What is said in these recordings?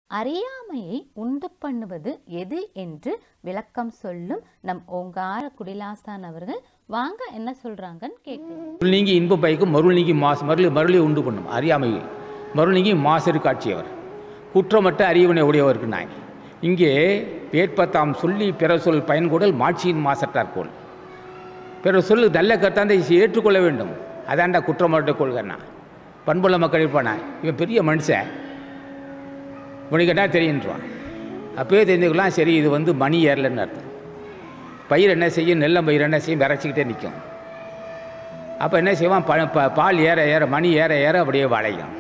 அறியாமையை உண்டு பண்ணுவது எது என்று விளக்கம் சொல்லும் நம் ஓங்கார குடிலாசான் அவர்கள் வாங்க என்ன சொல்றாங்கன்னு கேட்கலாம் மருள் நீங்கி இன்பம் பயக்கும் மருள் நீங்கி மாசு மருளை மருளை உண்டு பண்ணும் அறியாமை மருள் நீங்கி மாசரு காட்சியவர் குற்றமற்ற அறிவினை உடையவருக்கு நாய் இங்கே வேட்பத்தாம் சொல்லி பிற சொல் பயன்கூடல் மாட்சியின் மாசற்றார் பிற சொல் நல்ல கருத்தாந்தை ஏற்றுக்கொள்ள வேண்டும் அதான்டா குற்றமற்ற கொள்கைன்னா பண்புள்ள மக்கள் இருப்பானா இவன் பெரிய மனுஷன் இவனுக்கு என்ன தெரியுன்றான் அப்பயே தெரிஞ்சுக்கலாம் சரி இது வந்து மணி ஏறலன்னு அர்த்தம் பயிர் என்ன செய்யும் நெல்லம் பயிர் என்ன செய்யும் விரைச்சிக்கிட்டே நிற்கும் அப்போ என்ன செய்வான் ப ப- பால் ஏற ஏற மணி ஏற ஏற அப்படியே வளையும்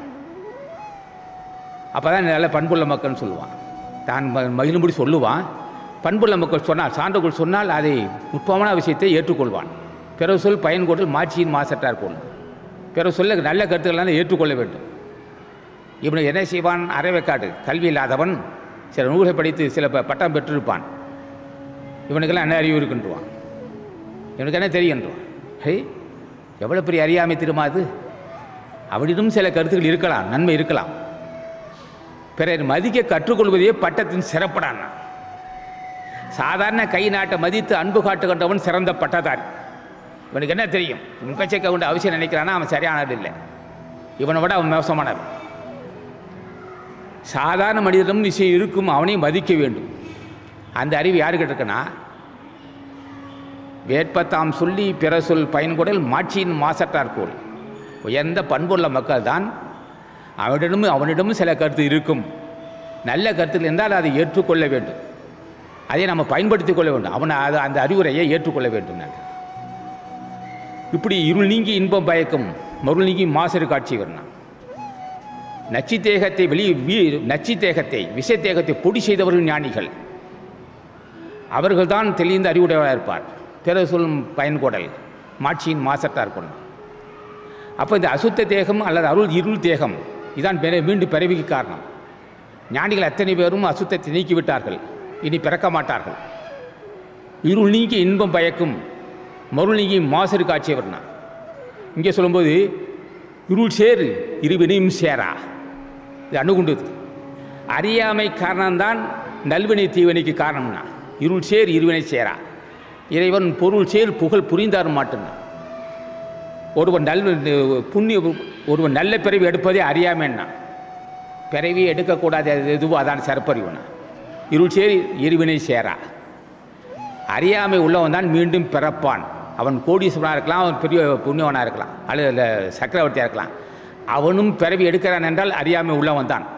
அப்போ தான் நல்ல பண்புள்ள மக்கள்னு சொல்லுவான் தான் ம- மகிழும்படி சொல்லுவான் பண்புள்ள மக்கள் சொன்னால் சான்றுகள் சொன்னால் அதை நுட்பமான விஷயத்தை ஏற்றுக்கொள்வான் பிற சொல் பயன்கொடல் மாட்சியின் மாசற்றார் கொள் பிற சொல்ல நல்ல கருத்துக்கள்லாம் ஏற்றுக்கொள்ள வேண்டும் இவனை என்ன செய்வான் அரைவேக்காடு கல்வி இல்லாதவன் சில நூல்களை படித்து சில ப- பட்டம் பெற்றிருப்பான் இவனுக்கெல்லாம் என்ன அறிவு இருக்குன்றுவான் இவனுக்கு என்ன தெரியுன்றான் ஹே எவ்வளோ பெரிய அறியாமை திரும்ப அது அவனிடம் சில கருத்துக்கள் இருக்கலாம் நன்மை இருக்கலாம் பிறர் மதிக்க கற்றுக்கொள்வதே பட்டத்தின் சிறப்படான் சாதாரண கை நாட்டை மதித்து அன்பு காட்டுகின்றவன் சிறந்த பட்டதாரி இவனுக்கு என்ன தெரியும் இவன் பேச்சை கவுண்ட அவசியம் நினைக்கிறானா அவன் சரியானது இல்லை இவனை விட அவன் மோசமானவன் சாதாரண மனிதனும் விஷயம் இருக்கும் அவனையும் மதிக்க வேண்டும் அந்த அறிவு யாருக்கிட்ட இருக்குன்னா வேட்பத்தாம் சொல்லி பிற சொல் பயன்கொடல் மாட்சியின் மாசற்றார்கோள் உயர்ந்த பண்புள்ள மக்கள் தான் அவனிடமும் அவனிடமும் சில கருத்து இருக்கும் நல்ல கருத்தில் இருந்தால் அதை ஏற்றுக்கொள்ள வேண்டும் அதை நம்ம பயன்படுத்திக் கொள்ள வேண்டும் அவனை அது அந்த அறிவுரையை ஏற்றுக்கொள்ள வேண்டும் நான் இப்படி இருள் நீங்கி இன்பம் பயக்கும் மருள் நீங்கி மாசறு காட்சி வரணும் நச்சு தேகத்தை வெளி வீ- நச்சு தேகத்தை விஷ தேகத்தை பொடி செய்தவர்கள் ஞானிகள் அவர்கள்தான் தெளிந்த அறிவுடையவராக இருப்பார் பிற சொல்லும் பயன்கொடல் மாட்சியின் மாசற்றார் கொண்டு அப்போ இந்த அசுத்த தேகம் அல்லது அருள் இருள் தேகம் இதான் பிற- மீண்டும் பிறவிக்கு காரணம் ஞானிகள் அத்தனை பேரும் அசுத்தத்தை நீக்கிவிட்டார்கள் இனி பிறக்க மாட்டார்கள் இருள் நீங்கி இன்பம் பயக்கும் மருள் நீங்கி மாசறு காட்சி வரணும் இங்கே சொல்லும்போது இருள் சேரு இருவினையும் சேரா இது அணுகுண்டது அறியாமை காரணம்தான் நல்வினை தீவினைக்கு காரணம்னா இருள் சேர் இருவினை சேரா இறைவன் பொருள் சேர் புகழ் புரிந்தார் மாட்டுன்னா ஒருவன் நல் புண்ணிய ஒருவன் நல்ல பிறவி எடுப்பதே அறியாமைன்னா பிறவி எடுக்கக்கூடாது அது எதுவோ அதான் சிறப்பறிவுனா இருள் சேர் இருவினை சேரா அறியாமை உள்ளவன் தான் மீண்டும் பிறப்பான் அவன் கோடீஸ்வரனாக இருக்கலாம் அவன் பெரிய புண்ணியவனாக இருக்கலாம் அல்லது சக்கரவர்த்தியாக இருக்கலாம் அவனும் பிறவி எடுக்கிறான் என்றால் அறியாமை உள்ளவன் தான்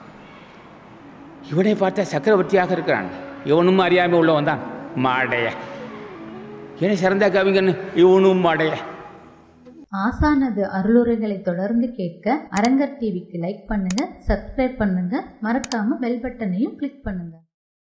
இவனை பார்த்தா சக்கரவர்த்தியாக இருக்கிறான் இவனும் அறியாமை உள்ளவன் தான் மாடைய ஏன்னா சிறந்த கவிஞன் இவனும் மாடைய ஆசானது அருளுரைகளை தொடர்ந்து கேட்க அரங்கர் டிவிக்கு லைக் பண்ணுங்க சப்ஸ்கிரைப் பண்ணுங்க மறக்காம பெல் பட்டனையும் கிளிக் பண்ணுங்க